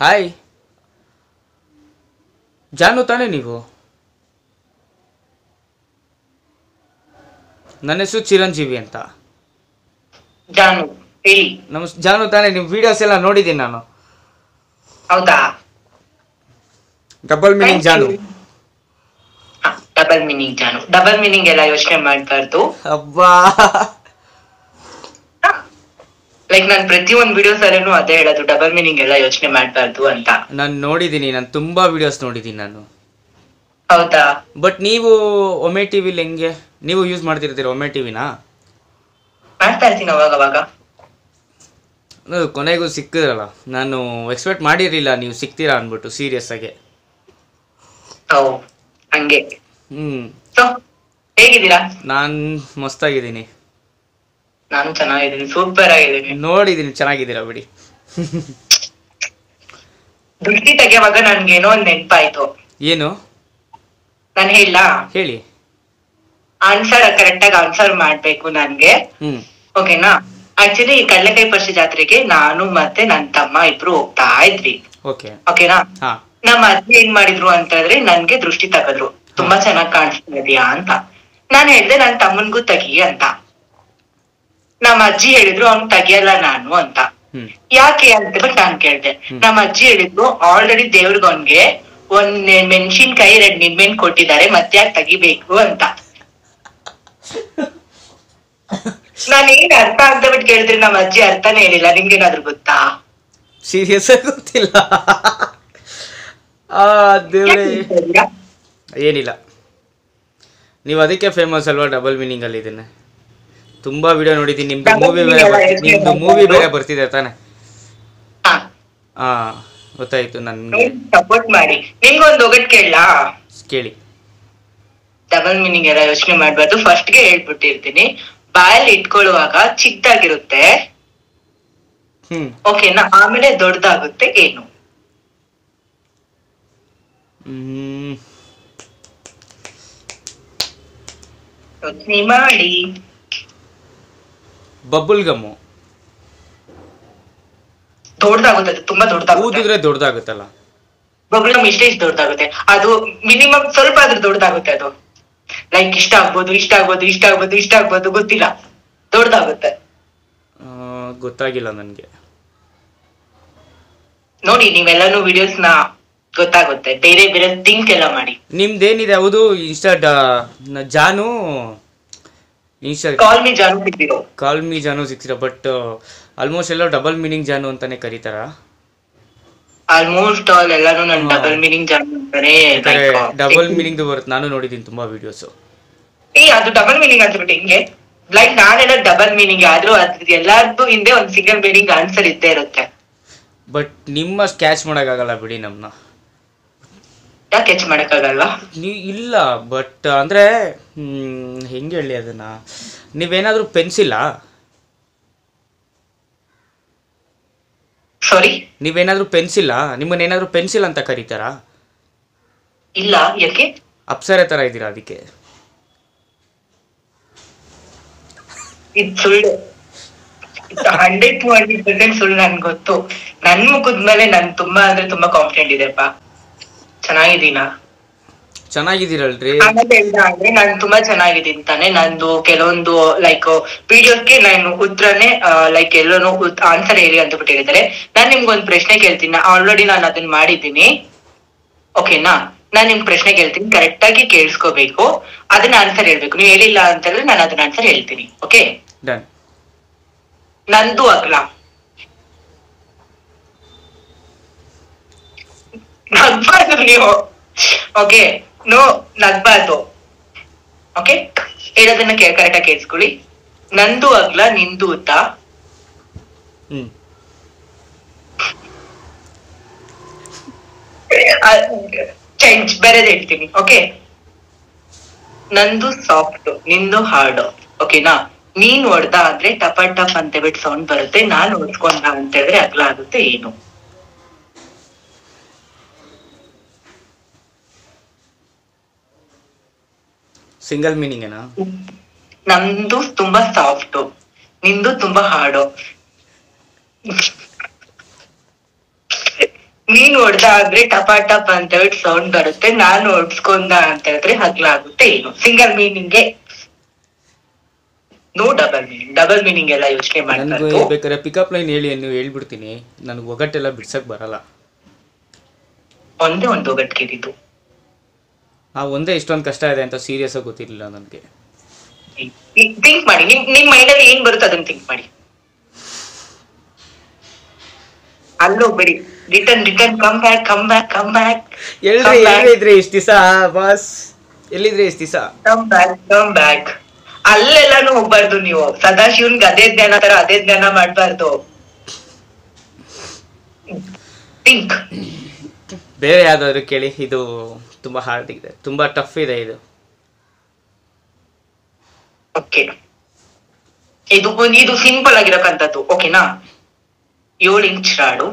Hi ಜಾನು ತಾನೇ ನೀವು ನನ್ನ ಹೆಸರು ಚಿರಂಜೀವಿ ಅಂತ ಜಾನು ಹೇಳಿ ನಮ್ ಜಾನು ತಾನೇ ನಿಮ್ಮ ವಿಡಿಯೋಸ್ ಎಲ್ಲ ನೋಡಿದ್ದೀನಿ ನಾನು ಹೌದಾ double meaning Janu double meaning Janu double meaning ಎಲ್ಲ ಯೋಚನೆ ಮಾಡ್ಬಾರ್ದು ಅಬ್ಬಾ ಲೈಕ್ ನಾನ್ ಪ್ರತಿಯೊಂದ್ ವಿಡಿಯೋಸ್ ಅಲ್ಲೂ ಅದೇ ಹೇಳೋದು ಡಬಲ್ ಮೀನಿಂಗ್ ಎಲ್ಲ ಯೋಚನೆ ಮಾಡ್ಬಾರ್ದು ಅಂತ ನಾನು ನೋಡಿದ್ದೀನಿ ನಾನು ತುಂಬಾ ವಿಡಿಯೋಸ್ ನೋಡಿದ್ದೀನಿ ನಾನು ಹೌದಾ ಬಟ್ ನೀವು ಒಮೆ ಟಿ ವಿಲಿ ಹೆಂಗೆ ನೀವು ಯೂಸ್ ಮಾಡ್ತಿರ್ತೀರ ಒಮೆ ಟಿ ವಿನಾ ಮಾಡ್ತಾ ಇರ್ತೀನಿ ಅವಾಗ ಅವಾಗ ಕೊನೆಗೂ ಸಿಕ್ಕಿದ್ರಲ್ಲ ನಾನು ಎಕ್ಸ್ಪೆಕ್ಟ್ ಮಾಡಿರಲಿಲ್ಲ ನೀವು ಸಿಗ್ತೀರಾ ಅಂದ್ಬಿಟ್ಟು ಸೀರಿಯಸ್ ಆಗಿ ಹೌ ಹಂಗೆ ಹ್ಮ್ ಸೊ ಹೇಗಿದ್ದೀರಾ ನಾನು ಮಸ್ತಾಗಿದ್ದೀನಿ ನಾನು ಚೆನ್ನಾಗಿದ್ದೀನಿ ಸೂಪರ್ ಆಗಿದ್ದೀನಿ ನೋಡಿದ್ದೀನಿ ಚೆನ್ನಾಗಿದ್ದೀರಾ ಬಿಡಿ ದೃಷ್ಟಿ ತೆಗೆಯುವಾಗ ನನ್ಗೆ ಏನೋ ಒಂದ್ ನೆನ್ಪಾಯ್ತು ಏನು ನಾನು ಹೇಳ ಹೇಳಿ ಆನ್ಸರ್ ಕರೆಕ್ಟ್ ಆಗಿ ಆನ್ಸರ್ ಮಾಡ್ಬೇಕು ನನ್ಗೆ ಹ್ಮ್ ಓಕೆನಾ ಆಕ್ಚುಲಿ ಈ ಕಡಲೆಕಾಯಿ ಪರ್ಷಿ ಜಾತ್ರೆಗೆ ನಾನು ಮತ್ತೆ ನನ್ ತಮ್ಮ ಇಬ್ರು ಹೋಗ್ತಾ ಇದ್ವಿ ಓಕೆ ಓಕೆನಾ ಹಾ ನಮ್ಮ ಅಜ್ಜಿ ಏನ್ ಮಾಡಿದ್ರು ಅಂತ ಹೇಳಿದ್ರೆ ನನ್ಗೆ ದೃಷ್ಟಿ ತಗದ್ರು ತುಂಬಾ ಚೆನ್ನಾಗ್ ಕಾಣಿಸ್ತಾ ಇದೀಯಾ ಅಂತ ನಾನ್ ಹೇಳ್ದೆ ನನ್ ತಮ್ಮನ್ಗೂ ತೆಗಿ ಅಂತ ನಮ್ಮ ಅಜ್ಜಿ ಹೇಳಿದ್ರು ಅವ್ನ್ ತೆಗಿಯಲ್ಲ ನಾನು ಅಂತ ಹ್ಮ್ ಯಾಕೆ ಅಂತ ಬಿಟ್ಟು ನಾನ್ ಕೇಳ್ದೆ ನಮ್ಮ ಅಜ್ಜಿ ಹೇಳಿದ್ರು ಆಲ್ರೆಡಿ ದೇವ್ರಿಗವನ್ಗೆ ಒಂದ್ ಮೆಣಸಿನ್ಕಾಯಿ ಎರಡ್ ನಿಂಬೆಹಣ್ಣು ಕೊಟ್ಟಿದ್ದಾರೆ ಮತ್ತೆ ಯಾಕೆ ತೆಗಿಬೇಕು ಅಂತ ನಾನ್ ಏನ್ ಅರ್ಥ ಅಂತ ಬಿಟ್ಟು ಕೇಳಿದ್ರೆ ನಮ್ಮ ಅಜ್ಜಿ ಅರ್ಥನೇ ಹೇಳಿಲ್ಲ ನಿಮ್ಗೇನಾದ್ರು ಗೊತ್ತಾ ಸೀರಿಯಸ್ ಆಗಿ ಗೊತ್ತಿಲ್ಲ ಆ ದೇವ್ರೇ ಏನಿಲ್ಲ ನೀವು ಅದಕ್ಕೆ ಫೇಮಸ್ ಅಲ್ವಾ ಡಬಲ್ ಮೀನಿಂಗ್ ಅಲ್ಲಿ ಇದನ್ನ ತುಂಬಾ ವಿಡಿಯೋ ನೋಡಿದ್ದೀನಿ ನಿಮ್ದು Double ಮೂವಿ meaning ಬೇರೆ ಅಲ್ಲ, ಬರ್ತಿ- ಯೋಚ್ನೆ ನಿಮ್ದು ಮೂವಿ ಮಾಡ್ಬೋದು. ಬೇರೆ ಬರ್ತಿದೆ ತಾನೆ ಹಾ ಹಾ ಗೊತ್ತಾಯ್ತು ನನ್ಗೆ ಸಪೋರ್ಟ್ ಮಾಡಿ ನಿಮ್ಗೊಂದು ಒಗಟ್ ಕೇಳಲಾ ಕೇಳಿ ಡಬಲ್ ಮೀನಿಂಗ್ ಎಲ್ಲ ಯೋಚನೆ ಮಾಡ್ಬಾರ್ದು ಫಸ್ಟ್ ಗೆ ಹೇಳ್ಬಿಟ್ಟಿರ್ತೀನಿ ಬಾಯಲ್ಲಿ ಇಟ್ಕೊಳ್ಳುವಾಗ ಚಿಕ್ಕದಾಗಿರುತ್ತೆ ಹ್ಮ್ ಓಕೆನಾ ಆಮೇಲೆ ದೊಡ್ಡದಾಗುತ್ತೆ ಏನು ಹ್ಮ್ ಯೋಚನೆ ಮಾಡಿ ಬಬುಲ್ ಗಮ್ಮು ದೊಡ್ಡದಾಗುತ್ತೆ ಅದು ತುಂಬಾ ದೊಡ್ಡದಾಗುತ್ತೆ ಊದಿದ್ರೆ ದೊಡ್ಡದಾಗುತ್ತಲ್ಲ ಬಬ್ಲಮ್ ಇಷ್ಟೇ ಇಷ್ಟು ದೊಡ್ಡದಾಗುತ್ತೆ ಅದು ಮಿನಿಮಮ್ ಸ್ವಲ್ಪ ಆದ್ರೂ ದೊಡ್ಡದಾಗುತ್ತೆ ಅದು ಲೈಕ್ ಇಷ್ಟ ಆಗ್ಬೋದು ಇಷ್ಟ ಆಗ್ಬೋದು ಇಷ್ಟ ಆಗ್ಬೋದು ಇಷ್ಟ ಆಗ್ಬೋದು ಗೊತ್ತಿಲ್ಲ ದೊಡ್ಡದಾಗುತ್ತೆ ಆ, ಗೊತ್ತಾಗಿಲ್ಲ ನನಗೆ ನೋಡಿ ನೀವೆಲ್ಲಾನು ವಿಡಿಯೋಸ್ ನ ಗೊತ್ತಾಗುತ್ತೆ ಬೇರೆ ಬೇರೆ ಥಿಂಕ್ ಎಲ್ಲ ಮಾಡಿ ನಿಮ್ದೇನಿದೆ ಹೌದು ಇನ್ಸ್ಟಾ ಡ- ಜಾನು ಇನ್ಸ್ಟಾ ಕಾಲ್ ಮಿ ಜಾನು ಸಿಗ್ತಿರೋ ಕಾಲ್ ಮೀ ಜಾನು ಸಿಕ್ಸಿರ ಬಟ್ ಆಲ್ಮೋಸ್ಟ್ ಎಲ್ಲ ಡಬಲ್ ಮೀನಿಂಗ್ ಜಾನು ಅಂತಾನೆ ಕರೀತಾರ ಆಲ್ಮೋಸ್ಟ್ ಆಲ್ ಎಲ್ಲಾನು ನನ್ ಹಾ. ಡಬಲ್ ಮೀನಿಂಗ್ ಜಾನು ಅಂತಾನೆ ಡಬಲ್ ಮೀನಿಂಗ್ ಬರುತ್ತೆ ನಾನು ನೋಡಿದ್ದೀನಿ ತುಂಬಾ ವಿಡಿಯೋಸ್ ಏ ಅದು ಡಬಲ್ ಮೀನಿಂಗ್ ಅಂದ್ಬಿಟ್ಟು ಹಿಂಗೆ ಲೈಕ್ ನಾನೆಲ್ಲ ಡಬಲ್ ಮೀನಿಂಗ್ ಆದ್ರೂ ಅದ್ ಎಲ್ಲಾರ್ದು ಹಿಂದೆ ಒಂದ್ ಸಿಂಗಲ್ ಮೀನಿಂಗ್ ಆನ್ಸರ್ ಇದ್ದೇ ಇರುತ್ತೆ ಬಟ್ ನಿಮ್ಮ ಕ್ಯಾಚ್ ಮಾಡೋಕ್ಕಾಗಲ್ಲ ಬಿಡಿ ನಮ್ಮನ್ನ ಯಾಕೆ ಹೆಚ್ಚು ಮಾಡಕ್ಕಾಗಲ್ಲ ನೀ ಇಲ್ಲ ಬಟ್ ಅಂದರೆ ಹೆಂಗೆ ಹೇಳಿ ಅದನ್ನು ನೀವೇನಾದರೂ ಪೆನ್ಸಿಲ್ಲಾ ಸಾರಿ ನೀವೇನಾದರೂ ಪೆನ್ಸಿಲ್ಲಾ ನಿಮ್ಮನ್ನೇನಾದರೂ ಪೆನ್ಸಿಲ್ ಅಂತ ಕರೀತಾರಾ ಇಲ್ಲ ಯಾಕೆ ಅಪ್ಸರೆ ಥರ ಇದ್ದೀರಾ ಅದಕ್ಕೆ ಇದ್ ಸುಳ್ಳು ಹಂಡ್ರೆಡ್ ಟು ಹಂಡ್ರೆಡ್ ಪರ್ಸೆಂಟ್ ಸುಳ್ಳು ನನ್ಗೆ ಗೊತ್ತು ನನ್ ಮುಖದ ಮೇಲೆ ನನ್ ತುಂಬಾ ಅಂದ್ರೆ ತುಂಬಾ ಕಾನ್ಫಿಡೆಂಟ್ ಇದೆಪ್ಪ ಚೆನ್ನಾಗಿದ್ದೀನಾ ಚೆನ್ನಾಗಿದ್ದೀರಲ್ರಿ ಆಮೇಲೆ ಇಲ್ಲ ಅಂದ್ರೆ ನಾನು ತುಂಬಾ ಚೆನ್ನಾಗಿದ್ದೀನಿ ತಾನೆ ನಂದು ಕೆಲವೊಂದು ಲೈಕ್ ವಿಡಿಯೋಸ್ಗೆ ನಾನು ಉತ್ತರನೇ ಲೈಕ್ ಎಲ್ಲೋನು ಆನ್ಸರ್ ಹೇಳಿ ಅಂತ ಬಿಟ್ಟು ಹೇಳಿದ್ದಾರೆ ನಾನ್ ನಿಮ್ಗೊಂದು ಪ್ರಶ್ನೆ ಕೇಳ್ತೀನಿ ಆಲ್ರೆಡಿ ನಾನು ಅದನ್ನ ಮಾಡಿದ್ದೀನಿ ಓಕೆನಾ ನಾನ್ ನಿಮ್ ಪ್ರಶ್ನೆ ಕೇಳ್ತೀನಿ ಕರೆಕ್ಟ್ ಆಗಿ ಕೇಳಿಸ್ಕೋಬೇಕು ಅದನ್ನ ಆನ್ಸರ್ ಹೇಳ್ಬೇಕು ನೀವು ಹೇಳಿಲ್ಲ ಅಂತಂದ್ರೆ ನಾನು ಅದನ್ನ ಆನ್ಸರ್ ಹೇಳ್ತೀನಿ ಓಕೆ ಡನ್ ನಂದು ಅಗ್ಲ ನಗ್ಬಾರ್ದು ನೀವು ಓಕೆ ನೋ ನಗ್ಬಾರ್ದು ಓಕೆ ಹೇಳೋದನ್ನ ಕರೆಕ್ಟ್ ಆಗಿ ಕೇಳಿಸ್ಕೊಳ್ಳಿ ನಂದು ಅಗ್ಲ ನಿಂದು ಉದ್ದ ಹ್ಞೂ ಚೇಂಜ್ ಬೇರೆದ್ ಹೇಳ್ತೀನಿ ಓಕೆ ನಂದು ಸಾಫ್ಟ್ ನಿಂದು ಹಾರ್ಡ್ ಓಕೆನಾ ನೀನ್ ಹೊಡ್ದ ಅಂದ್ರೆ ಟಪ ಟಪ್ ಅಂತ ಬಿಟ್ಟು ಸೌಂಡ್ ಬರುತ್ತೆ ನಾನ್ ಹೊಡ್ಕೊಂಡ ಅಂತ ಹೇಳಿದ್ರೆ ಅಗ್ಲ ಆಗುತ್ತೆ ಏನು ಸಿಂಗಲ್ ಮೀನಿಂಗೇನಾ ನಂದು ತುಂಬಾ ಸಾಫ್ಟ್ ನಿಂದು ತುಂಬಾ ಹಾರ್ಡು ನೀನ್ ಹೊಡ್ದ ಆದ್ರೆ ಟಪ ಟಪ್ ಅಂತ ಹೇಳಿ ಸೌಂಡ್ ಬರುತ್ತೆ ನಾನು ಹೊಡ್ಸ್ಕೊಂಡ ಅಂತ ಹೇಳಿದ್ರೆ ಹಗ್ಲಾಗುತ್ತೆ ಏನು ಸಿಂಗಲ್ ಮೀನಿಂಗ್ಗೆ no double meaning double meaning ಎಲ್ಲ ಯೋಚನೆ ನನಗೆ ಮಾಡ್ಬಾರ್ದು ಬೇಕಾದ್ರೆ ಪಿಕಪ್ ಲೈನ್ ಹೇಳಿ ನೀವು ಹೇಳ್ಬಿಡ್ತೀನಿ ನನಗೆ ಒಗಟ್ಟೆಲ್ಲ ಬಿಡ್ಸಕ್ ಬರಲ್ಲ ಒಂದೇ ಒಂದು ಒಗಟ್ಕಿರಿದು ಆ ಒಂದೇ ಇಷ್ಟೊಂದು ಕಷ್ಟ ಇದೆ ಅಂತ ಸೀರಿಯಸ್ ಆಗಿ ಗೊತ್ತಿರಲಿಲ್ಲ ನನಗೆ ಥಿಂಕ್ ಮಾಡಿ ನಿಮ್ ನಿಮ್ ಮೈಂಡ್ ಅಲ್ಲಿ ಏನ್ ಬರುತ್ತೆ ಅದನ್ನ ಥಿಂಕ್ ಮಾಡಿ ಅಲ್ಲೋಗ್ಬೇಡಿ return return come back come back come back ಎಲ್ರಿ ಎಲ್ಲಿದ್ರಿ ಇಷ್ಟ ದಿವಸ ಬಾಸ್ ಎಲ್ಲಿದ್ರಿ ಇಷ್ಟ ದಿವಸ ಕಮ್ ಬ್ಯಾಕ್ ಕಮ್ ಬ್ಯಾಕ್ ಅಲ್ಲೆಲ್ಲಾನು ಹೋಗ್ಬಾರ್ದು ನೀವು ಸದಾಶಿವನ್ಗೆ ಅದೇ ಜ್ಞಾನ ತರ ಅದೇ ಜ್ಞಾನ ಮಾಡ್ಬಾರ್ದು ಥಿಂಕ್ ಬೇರೆ ಯಾವ್ದಾದ್ರು ಕೇಳಿ ಇದು ತುಂಬಾ ಹಾರ್ಡ್ ಇದೆ ತುಂಬಾ ಟಫ್ ಇದೆ ಇದು ಓಕೆ ಇದು ಒಂದ್- ಇದು ಸಿಂಪಲ್ ಆಗಿರಕ್ಕಂಥದ್ದು ಓಕೆನಾ ಏಳು ಇಂಚ್ ರಾಡು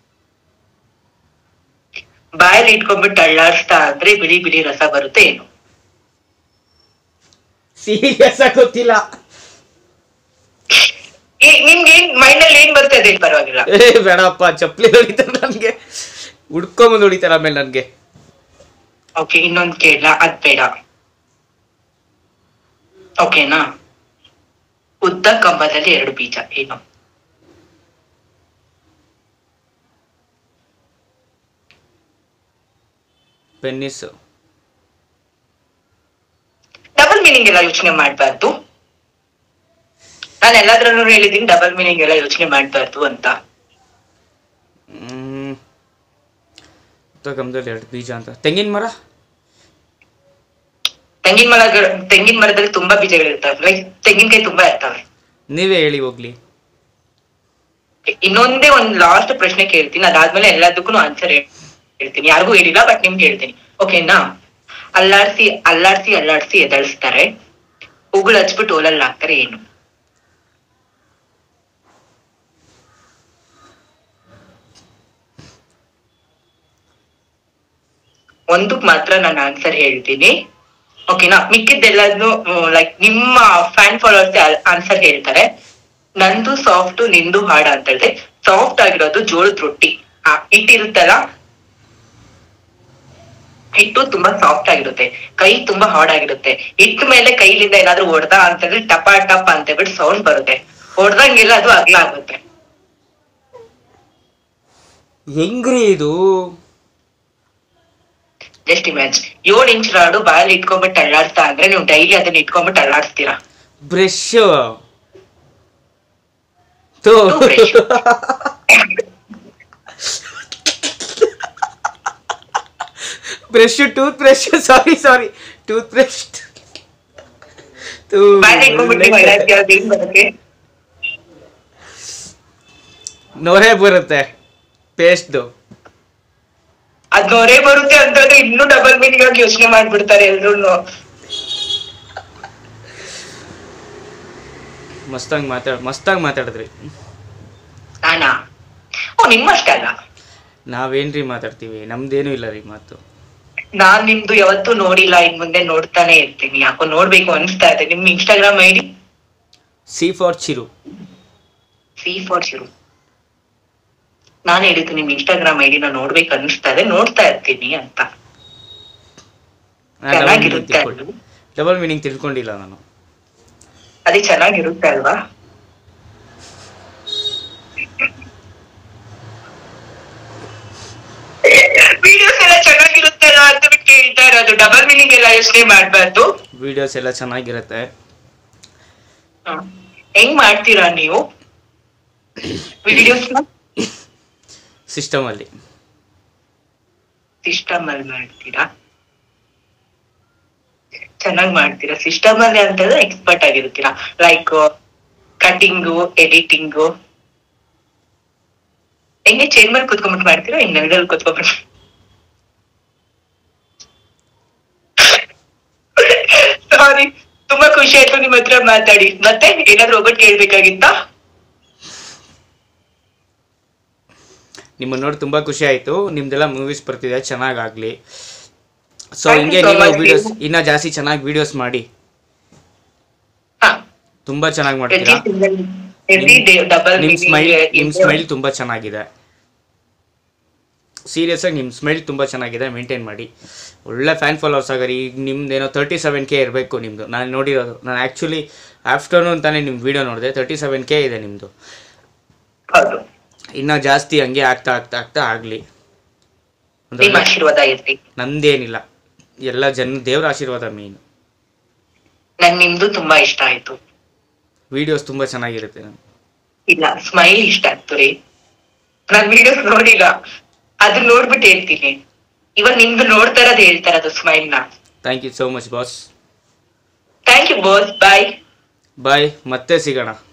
ಬಾಯಲ್ಲಿ ಇಟ್ಕೊಂಡ್ಬಿಟ್ಟು ಅಳ್ಳಾಡ್ಸ್ತಾ ಅಂದ್ರೆ ಬಿಳಿ ಬಿಳಿ ರಸ ಬರುತ್ತೆ ಏನು ಸೀರಿಯಸ್ ಆಗಿ ಗೊತ್ತಿಲ್ಲ ಈ- ನಿಮ್ಗೆ ಏನ್ ಮೈಂಡ್ ಅಲ್ಲಿ ಏನ್ ಬರ್ತದೆ ಹೇಳಿ ಪರವಾಗಿಲ್ಲ ಏ ಬೇಡಪ್ಪ ಚಪ್ಪಲಿ ಹೊಡಿತಾರೆ ನನ್ಗೆ ಹುಡ್ಕೊಂಬಂದು ಹೊಡಿತಾರೆ ಆಮೇಲೆ ನನ್ಗೆ ಓಕೆ ಇನ್ನೊಂದ್ ಕೇಳ ಅದ್ ಬೇಡ ಓಕೆನಾ ಉದ್ದ ಕಂಬದಲ್ಲಿ ಎರಡು ಬೀಜ ಏನು ಪೆನ್ನಿಸ್ ಡಬಲ್ ಮೀನಿಂಗ್ ಎಲ್ಲ ಯೋಚನೆ ಮಾಡ್ಬಾರ್ದು ನಾನು ಎಲ್ಲಾದ್ರೂ ಹೇಳಿದೀನಿ ಡಬಲ್ ಮೀನಿಂಗ್ ಎಲ್ಲ ಯೋಚನೆ ಮಾಡ್ಬಾರ್ದು ಅಂತ ಹ್ಮ್ ಗಮದಲ್ಲಿ ಎರಡು ಬೀಜ ಅಂತ ತೆಂಗಿನ ಮರ ತೆಂಗಿನ ಮರ ತೆಂಗಿನ ಮರದಲ್ಲಿ ತುಂಬಾ ಬೀಜಗಳಿರ್ತವೆ ಲೈಕ್ ತೆಂಗಿನಕಾಯಿ ತುಂಬಾ ಇರ್ತವೆ ನೀವೇ ಹೇಳಿ ಹೋಗ್ಲಿ ಇನ್ನೊಂದೇ ಒಂದ್ ಲಾಸ್ಟ್ ಪ್ರಶ್ನೆ ಕೇಳ್ತೀನಿ ಅದಾದ್ಮೇಲೆ ಎಲ್ಲದಕ್ಕೂ ಆನ್ಸರ್ ಹೇಳ್ತೀನಿ ಯಾರಿಗೂ ಹೇಳಿಲ್ಲ ಬಟ್ ನಿಮ್ಗೆ ಹೇಳ್ತೀನಿ ಓಕೆನಾ ಅಲ್ಲಾಡ್ಸಿ ಅಲ್ಲಾಡ್ಸಿ ಅಲ್ಲಾಡ್ಸಿ ಎದಳಿಸ್ತಾರೆ ಉಗುಳು ಹಚ್ಬಿಟ್ಟು ಓಲಲ್ಲಿ ಹಾಕ್ತಾರೆ ಏನು ಒಂದಕ್ ಮಾತ್ರ ನಾನು ಆನ್ಸರ್ ಹೇಳ್ತೀನಿ ಓಕೆನಾ ಮಿಕ್ಕಿದ್ದೆಲ್ಲದನ್ನು ಲೈಕ್ ನಿಮ್ಮ ಫ್ಯಾನ್ ಫಾಲೋವರ್ಸ್ ಆನ್ಸರ್ ಹೇಳ್ತಾರೆ ನಂದು ಸಾಫ್ಟ್ ನಿಂದು ಹಾಡ ಅಂತ ಹೇಳಿದ್ರೆ ಸಾಫ್ಟ್ ಆಗಿರೋದು ಜೋಳದ ರೊಟ್ಟಿ ಆ ಹಿಟ್ಟಿರುತ್ತಲ್ಲ ಹಿಟ್ಟು ತುಂಬಾ ಸಾಫ್ಟ್ ಆಗಿರುತ್ತೆ ಕೈ ತುಂಬಾ ಹಾರ್ಡ್ ಆಗಿರುತ್ತೆ ಹಿಟ್ಟು ಮೇಲೆ ಕೈಲಿಂದ ಏನಾದ್ರೂ ಹೊಡ್ದ ಅಂತಂದ್ರೆ ಟಪ ಟಪ್ ಅಂತ ಹೇಳ್ಬಿಟ್ಟು ಸೌಂಡ್ ಬರುತ್ತೆ ಹೊಡ್ದಂಗೆಲ್ಲ ಅದು ಅಗ್ಲ ಆಗುತ್ತೆ ಹೆಂಗ್ರಿ ಇದು ಜಸ್ಟ್ ಇಮ್ಯಾಜ್ ಏಳು ಇಂಚ್ ರಾಡು ಬಾಯಲ್ಲಿ ಇಟ್ಕೊಂಡ್ಬಿಟ್ಟು ಅಳ್ಳಾಡ್ತಾ ಅಂದ್ರೆ ನೀವು ಡೈಲಿ ಅದನ್ನ ಇಟ್ಕೊಂಡ್ಬಿಟ್ಟು ಅಳ್ಳಾಡ್ಸ್ತೀರಾ ಬ್ರಷ್ ತೋ Toothbrush. Brush tooth brush sorry sorry tooth brush ಬಾಯಲ್ಲಿ ಇಟ್ಕೊಂಡ್ಬಿಟ್ಟು ನೀವು ಅಳ್ಳಾಡ್ತೀರಾ ಅದು ಹೆಂಗ್ ಬರುತ್ತೆ ನೊರೆ ಬರುತ್ತೆ ಪೇಸ್ಟ್ದು ಅದ್ ನೊರೆ ಬರುತ್ತೆ ಅಂತಂದ್ರೆ ಇನ್ನೂ ಡಬಲ್ ಮೀನಿಂಗ್ ಆಗಿ ಯೋಚನೆ ಮಾಡ್ಬಿಡ್ತಾರೆ ಎಲ್ರು ಮಸ್ತಾಗಿ ಮಾತಾಡ್ ಮಸ್ತಾಗಿ ಮಾತಾಡಿದ್ರಿ ನಾನಾ ಓ ನಿಮ್ಮಷ್ಟಲ್ಲ ನಾವೇನ್ರಿ ಮಾತಾಡ್ತೀವಿ ನಮ್ದೇನು ಇಲ್ಲ ರೀ ಮಾತು ನಾನ್ ನಿಮ್ದು ಯಾವತ್ತೂ ನೋಡಿಲ್ಲ ಇನ್ ಮುಂದೆ ನೋಡ್ತಾನೆ ಇರ್ತೀನಿ ಯಾಕೋ ನೋಡ್ಬೇಕು ಅನ್ಸ್ತಾ ಇದೆ ನಿಮ್ Instagram ID C for Chiru C for Shiru ನಾನು ಹೇಳಿದ್ದು ನಿಮ್ ಇನ್ಸ್ಟಾಗ್ರಾಮ್ ಐಡಿ ನಾ ನೋಡ್ಬೇಕು ಅನ್ಸ್ತಾ ಇದೆ ನೋಡ್ತಾ ಇರ್ತೀನಿ ಅಂತ ಚೆನ್ನಾಗಿರುತ್ತೆ ಅದು. ಡಬಲ್ ಮೀನಿಂಗ್ ತಿಳ್ಕೊಂಡಿಲ್ಲ ನಾನು ಅದೇ ಚೆನ್ನಾಗಿರುತ್ತೆ ಅಲ್ವಾ ವಿಡಿಯೋಸ್ ಎಲ್ಲ ಚೆನ್ನಾಗಿರುತ್ತಲ್ಲ ಅಂತ ಬಿಟ್ಟು ಕೇಳ್ತಾ ಇರೋದು ಡಬಲ್ ಮೀನಿಂಗ್ ಎಲ್ಲ ಯೋಚನೆ ಮಾಡ್ಬಾರ್ದು ವಿಡಿಯೋಸ್ ಎಲ್ಲ ಚೆನ್ನಾಗಿರುತ್ತೆ ಹ. ಹೆಂಗ್ ಮಾಡ್ತೀರಾ ನೀವು ವಿಡಿಯೋಸ್ ಸಿಸ್ಟಮ್ ಅಲ್ಲಿ ಸಿಸ್ಟಮ್ ಅಲ್ಲಿ ಮಾಡ್ತೀರಾ ಚೆನ್ನಾಗ್ ಮಾಡ್ತೀರಾ ಸಿಸ್ಟಮ್ ಅಲ್ಲಿ ಅಂತಂದ್ರೆ ಎಕ್ಸ್ಪರ್ಟ್ ಆಗಿರ್ತೀರಾ ಲೈಕ್ ಕಟಿಂಗು ಎಡಿಟಿಂಗು ಹೆಂಗೆ ಚೇರ್ ಮೇಲೆ ಕುತ್ಕೊಂಡ್ಬಿಟ್ಟು ಮಾಡ್ತೀರಾ ಹಿಂಗ್ ನೆಲದಲ್ಲಿ ಕುತ್ಕೊಂಡ್ಬಿಟ್ಟು ಸಾರಿ ತುಂಬಾ ಖುಷಿ ಆಯ್ತು ನಿಮ್ ಹತ್ರ ಮಾತಾಡಿ ಮತ್ತೆ ಏನಾದ್ರು ಒಬ್ಬಟ್ಟು ಕೇಳ್ಬೇಕಾಗಿತ್ತಾ ನಿಮ್ಮನ್ನ ನೋಡಿ ತುಂಬಾ ಖುಷಿ ಆಯ್ತು ನಿಮ್ದೆಲ್ಲ ಮೂವೀಸ್ ಬರ್ತಿದೆ ಚೆನ್ನಾಗಾಗ್ಲಿ ಸೊ Thank you ಹಿಂಗೆ so ನೀವು much. ವಿಡಿಯೋಸ್ ಇನ್ನ ಜಾಸ್ತಿ ಚೆನ್ನಾಗಿ ವಿಡಿಯೋಸ್ ಮಾಡಿ ಹಾ ತುಂಬಾ ಚೆನ್ನಾಗಿ ಮಾಡ್ತೀರಾ ಎವ್ರಿ ಡೇ ಡಬಲ್ ನಿಮ್ ಸ್ಮೈಲ್ ನಿಮ್ ಸ್ಮೈಲ್ ತುಂಬಾ ಚೆನ್ನಾಗಿದೆ ಸೀರಿಯಸ್ಸಾಗಿ ನಿಮ್ಮ ಸ್ಮೆಲ್ ತುಂಬ ಚೆನ್ನಾಗಿದೆ ಮೇಂಟೈನ್ ಮಾಡಿ ಒಳ್ಳೆ ಫ್ಯಾನ್ ಫಾಲೋವರ್ಸ್ ಆಗರಿ ಈಗ ನಿಮ್ದೇನೋ ತರ್ಟಿ ಸೆವೆನ್ ಕೆ ಇರಬೇಕು ನಿಮ್ಮದು ನಾನು ನೋಡಿರೋದು ನಾನು ಆ್ಯಕ್ಚುಲಿ ಆಫ್ಟರ್ನೂನ್ ತಾನೇ ನಿಮ್ಮ ವೀಡಿಯೋ ನೋಡಿದೆ ತರ್ಟಿ ಸೆವೆನ್ ಕೆ ಇದೆ ನಿಮ್ಮದು ಹೌದು ಇನ್ನೂ ಜಾಸ್ತಿ ಹಂಗೆ ಆಗ್ತಾ ಆಗ್ತಾ ಆಗ್ತಾ ಆಗಲಿ ನಿಮ್ಮ ಆಶೀರ್ವಾದ ಇರ್ಲಿ ನಂದೇನಿಲ್ಲ ಎಲ್ಲ ಜನ ದೇವರ ಆಶೀರ್ವಾದ ಮೇಯ್ನು ನನ್ ನಿಮ್ದು ತುಂಬಾ ಇಷ್ಟ ಆಯ್ತು ವೀಡಿಯೋಸ್ ತುಂಬ ಚೆನ್ನಾಗಿರುತ್ತೆ ನಾನು ಇಲ್ಲ ಸ್ಮೈಲ್ ಇಷ್ಟ ಆಯ್ತು ರೀ ನಾನ್ ವಿಡಿಯೋಸ್ ನೋಡಿಲ್ಲ ಅದು ನೋಡ್ಬಿಟ್ಟು ಹೇಳ್ತೀನಿ ಇವಾಗ ನಿಮ್ದು ನೋಡ್ತಾ ಇರೋದು ಹೇಳ್ತಾ ಇರೋದು ಸ್ಮೈಲ್ ನ thank you so much boss thank you boss bye bye ಮತ್ತೆ ಸಿಗೋಣ